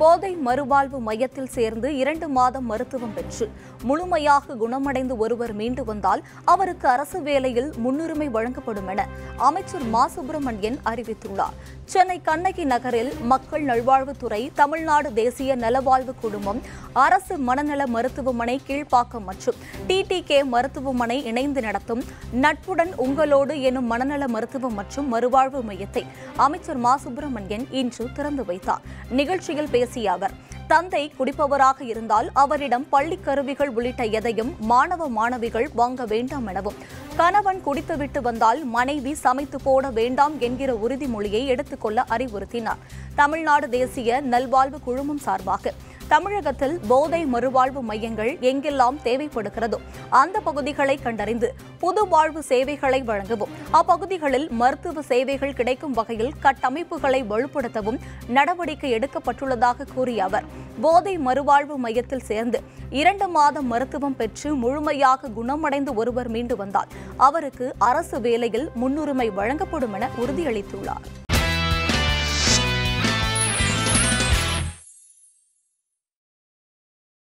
போதை மறுவாழ்வு மையத்தில் சேர்ந்து இரண்டு மாதம் மருத்துவம் பெற்று முழுமையாக குணமடைந்து ஒருவர் மீண்டு வந்தால் அவருக்கு அரசு வேலையில் முன்னுரிமை வழங்கப்படும் என அமைச்சர் மா சுப்பிரமணியன் அறிவித்துள்ளார் சென்னை கண்ணகி நகரில் மக்கள் நல்வாழ்வுத்துறை தமிழ்நாடு தேசிய நலவாழ்வு குழுமம் அரசு மனநல மருத்துவமனை கீழ்ப்பாக்கம் மற்றும் டிடிகே மருத்துவமனை இணைந்து நடத்தும் நட்புடன் உங்களோடு எனும் மனநல மருத்துவம் மற்றும் மறுவாழ்வு மையத்தை அமைச்சர் மா சுப்பிரமணியன் இன்று திறந்து வைத்தார் நிகழ்ச்சியில் பேசிய அவர் தந்தை குடிப்பவராக இருந்தால் அவரிடம் பள்ளிக் கருவிகள் உள்ளிட்ட எதையும் மாணவ மாணவிகள் வாங்க வேண்டாம் எனவும் கணவன் குடித்துவிட்டு வந்தால் மனைவி சமைத்து போட வேண்டாம் என்கிற உறுதிமொழியை எடுத்துக்கொள்ள அறிவுறுத்தினார் தமிழ்நாடு தேசிய நல்வாழ்வு குழுமம் சார்பாக தமிழகத்தில் போதை மறுவாழ்வு மையங்கள் எங்கெல்லாம் தேவைப்படுகிறதோ அந்த பகுதிகளை கண்டறிந்து புது வாழ்வு சேவைகளை வழங்கவும் அப்பகுதிகளில் மருத்துவ சேவைகள் கிடைக்கும் வகையில் கட்டமைப்புகளை வலுப்படுத்தவும் நடவடிக்கை எடுக்கப்பட்டுள்ளதாக கூறிய அவர் போதை மறுவாழ்வு மையத்தில் சேர்ந்து இரண்டு மாதம் மருத்துவம் பெற்று முழுமையாக குணமடைந்து ஒருவர் மீண்டு வந்தால் அவருக்கு அரசு வேலையில் முன்னுரிமை வழங்கப்படும் என உறுதியளித்துள்ளார்